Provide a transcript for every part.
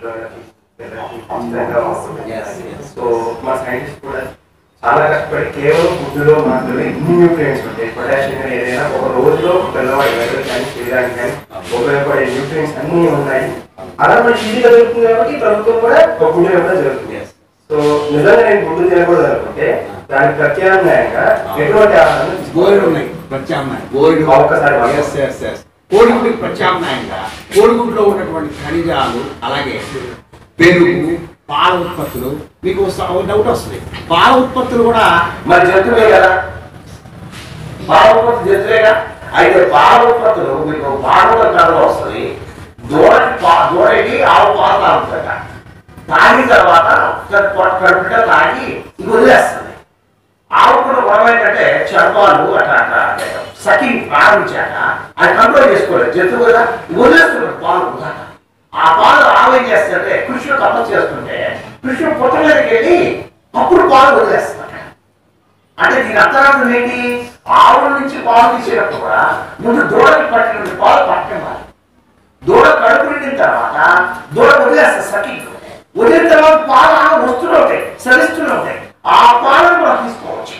పిల్లలకి పిల్లలకి ఖచ్చితంగా వస్తుంది Yes, yes. సో మా సైంటిస్ట్ కూడా చాలా కష్టపడి కేవలం ఫుడ్లో మాత్రమే ఇన్ని న్యూట్రియంట్స్ ఉంటాయి పొటాషియం కానీ ఏదైనా ఒక రోజులో పిల్లవాడి మెదడు కానీ శరీరానికి కానీ ఉపయోగపడే న్యూట్రియంట్స్ అన్నీ ఉన్నాయి అలా మనకి ఈజీగా దొరుకుతుంది కాబట్టి ప్రభుత్వం కూడా ఒక గుడ్డు ఇవ్వడం జరుగుతుంది Yes. సో నిజంగా నేను గుడ్డు తినకూడదు అనుకుంటే దానికి ప్రత్యామ్నాయంగా ఎటువంటి ఆహారం గోరుడు ఉన్నాయి ప్రత్యామ్నాయం గోరుడు ఒక్కసారి వాడు. ఎస్ ఎస్ ఎస్ కోడిగుడ్డుకి ప్రత్యామ్నాయంగా కోడిగుడ్లో ఉన్నటువంటి ఖనిజాలు అలాగే పెరుగు పాల ఉత్పత్తులు మీకు స- ఒక డౌట్ వస్తుంది పాల ఉత్పత్తులు కూడా మరి జంతువే కదా పాల ఉత్పత్తి జంతువేగా అయితే పాల ఉత్పత్తులు మీకు పాడవ కథలో వస్తుంది దూడకి పా దూడకి ఆవు పాలు తాగుతుందట తాగిన తర్వాత కడుపుట తాగి ఇది వదిలేస్తుంది ఆవు కూడా గొడవ ఏంటంటే చర్మాలు అట్లా అట్లా సకింగ్ ప్రారంభించాక అది కంట్రోల్ చేసుకోలేదు జంతువు కదా వదిలేస్తున్నాడు పాలు వృధా. ఆ పాలు ఆవు ఏం చేస్తుంటే కృష్ణుడు తపస్సు చేస్తుంటే కృష్ణుడు పుట్ట మీదకి వెళ్ళి అప్పుడు పాలు వదిలేస్తాడు అంటే దీని అర్థార్థం ఏంటి ఆవుల నుంచి పాలు తీసేటప్పుడు కూడా ముందు దూడకి పట్టిన పాలు పట్టడం దూడ కడుపు నిండిన తర్వాత దూడ వదిలేస్తా సఖి వదిలిన తర్వాత పాలు ఆమె వస్తూనే ఉంటాయి సరిస్తూనే ఉంటాయి ఆ పాలను కూడా తీసుకోవచ్చు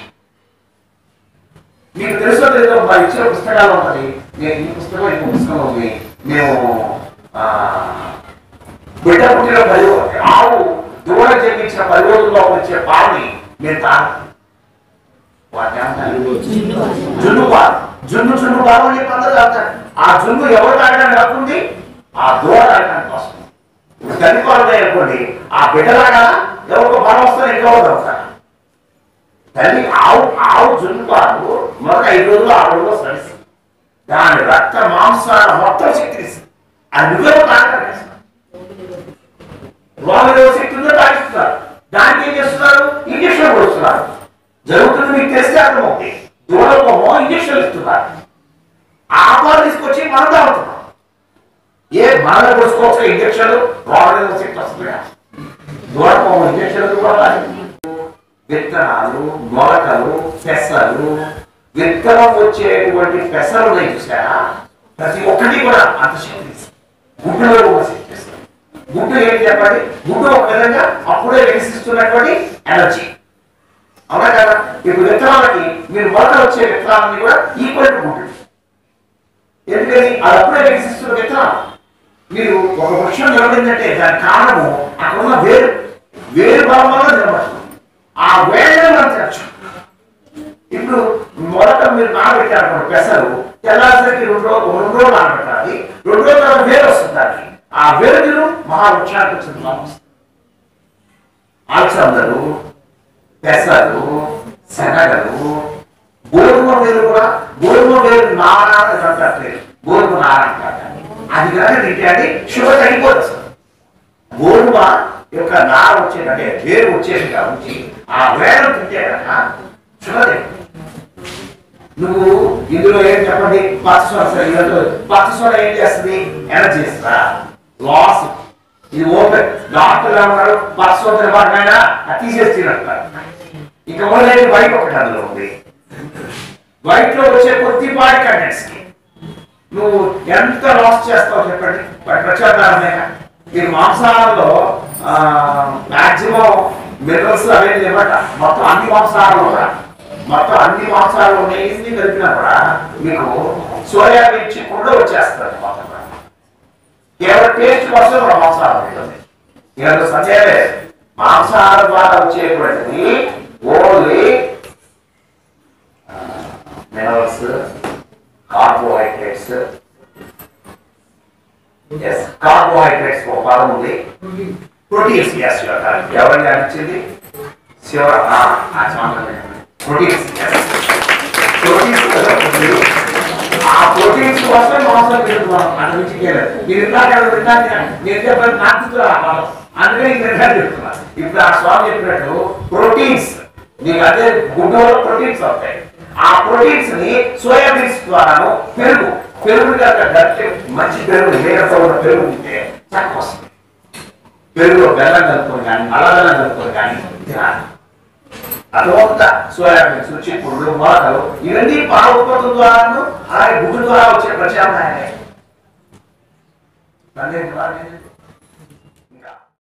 మీకు తెలుసో లేదో మా ఇచ్చిన పుస్తకాలు ఉంటుంది నేను ఈ పుస్తకం ఈ పుస్తకం ఉంది మేము ఆ, బిడ్డ పుట్టిన పది ఆవు దూడ జన్మించిన పది రోజుల్లో వచ్చే పాలని నేను తాను వాటిని ఏమంటారు? జున్ను పాలు జున్ను జున్ను పాలు అని చెప్పి అందరూ తాగుతారు ఆ జున్ను ఎవరు తాగడానికి హక్కుంది ఆ దూడ తాగడానికి వస్తుంది ఇప్పుడు తల్లి పాలు అనుకోండి ఆ బిడ్డలాగా ఎవరికో బలం వస్తే ఇంట్లో తాగుతారు తల్లి ఆవు ఆవు జున్ను పాలు మొదట ఐదు రోజులు ఆరు రోజులు సరిస్తుంది దాని రక్త మాంసాల మొత్తం శక్తిస్తుంది అది నువ్వే తాగడానికి లోపల శక్తి ఉందో తాగిస్తున్నారు దానికి ఏం చేస్తున్నారు ఇంజక్షన్ కొడుతున్నారు జరుగుతుంది మీకు తెలిస్తే అర్థమవుతుంది దూడకోమో ఇంజక్షన్ ఇస్తున్నారు ఆ పాలు తీసుకొచ్చి మనం తాగుతున్నాం ఏ మనలో కొడుకోవచ్చు ఇంజక్షన్ లోపల శక్తి వస్తుంది దూడకోమో ఇంజక్షన్ కూడా విత్తనాలు మొలకలు పెసలు విత్తనం వచ్చేటువంటి పెసలు ఉన్నాయి చూసారా ప్రతి ఒక్కటి కూడా అంత శక్తి ఇస్తుంది. గుడ్డులో కూడా శక్తి ఇస్తుంది. గుడ్డు ఏంటి చెప్పండి గుడ్డు ఒక విధంగా అప్పుడే వికసిస్తున్నటువంటి ఎనర్జీ అవునా కదా ఇప్పుడు విత్తనాలకి మీరు మొదట వచ్చే విత్తనాలన్నీ కూడా ఈక్వల్ టు గుడ్డు ఎందుకని అది అప్పుడే వికసిస్తున్న విత్తనాలు మీరు ఒక వృక్షం నిలబడిందంటే దాని కారణము అక్కడ ఉన్న వేరు వేరు బలం వల్ల నిలబడుతుంది ఆ వేరే మనం తినచ్చు ఇప్పుడు మొదట మీరు నానబెట్టారనుకోండి పెసలు తెల్లాసరికి రెండు రోజులు రెండు రోజులు నానబెట్టాలి రెండు రోజుల తర్వాత వేరు వస్తుంది దానికి ఆ వేరును మహావృక్షానికి వచ్చిన ఫలం వస్తుంది అలసందలు పెసలు శనగలు గోధుమ వేరు కూడా గోధుమ వేరు నారాయణ అంటారు పేరు గోధుమ నారాయణ అంటారు అది కనుక తింటే అది షుగర్ తగ్గిపోతుంది అసలు గోధుమ యొక్క నార వచ్చేటంటే వేరు వచ్చేది కాబట్టి ఆ వేరు తింటే కనుక షుగర్ తగ్గిపోతుంది నువ్వు ఇందులో ఏం చెప్పండి పచ్చ పచ్చ ఏం చేస్తుంది ఎనర్జీ ఇస్తుందా లాస్ ఇది ఓపెన్ డాక్టర్ ఏమన్నారు పచ్చ వాడినైనా తీసేసి తినట్టారు ఇక మొదలైన వైట్ ఒకటి అందులో ఉంది వైట్ లో వచ్చే కొద్దిపాటి కంటెంట్స్ కి నువ్వు ఎంత లాస్ చేస్తావు చెప్పండి ప్రచారమే మీరు మాంసాహారంలో మాక్సిమం మినరల్స్ అవే లేవట మొత్తం అన్ని మాంసాహారాలు కూడా మొత్తం అన్ని మాంసాలు నెయ్యి కలిపినా కూడా మీకు సోయా బీన్ చిక్కుడు వచ్చేస్తారు మొత్తం కూడా. కేవలం టేస్ట్ కోసం మన మాంసాహారం ఉంటుంది ఇక సందేహం లేదు మాంసాహారం ద్వారా వచ్చేటువంటిది only minerals carbohydrates yes carbohydrates ఒక పదం ఉంది ప్రోటీన్స్ ఎస్ ఎవరిని అనిపించింది శివ ప్రోటీన్స్ ప్రోటీన్స్ ఆ ప్రోటీన్స్ కోసం మాంసం తింటున్నాం అంత మించి చేయలేదు మీరు ఇందాక ఎవరు ఇందాక నేను చెప్పాను నాకు గుర్తురా ఆ పదం. అందుకని ఇక్కడ ఇందాక చెప్తున్నా ఇప్పుడు ఆ స్వామి చెప్పినట్టు ప్రోటీన్స్ నీకు అదే గుడ్డలో ప్రోటీన్స్ వస్తాయి ఆ ప్రోటీన్స్ ని సోయాబీన్స్ ద్వారాను పెరుగు పెరుగు కనుక గట్టి మంచి పెరుగు వేగంతో ఉన్న పెరుగు ఉంటే చక్క వస్తుంది పెరుగులో బెల్లం కలుపుకొని కానీ నల్ల బెల్లం కలుపుకొని కానీ తినాలి అదొక సోయాబీన్స్ చిక్కుళ్ళు మొలకలు ఇవన్నీ పాల ఉత్పత్తుల ద్వారాను అలాగే గుడ్డు ద్వారా వచ్చే ప్రత్యామ్నాయాలే దాన్ని ఏం వాడేది? ఇంకా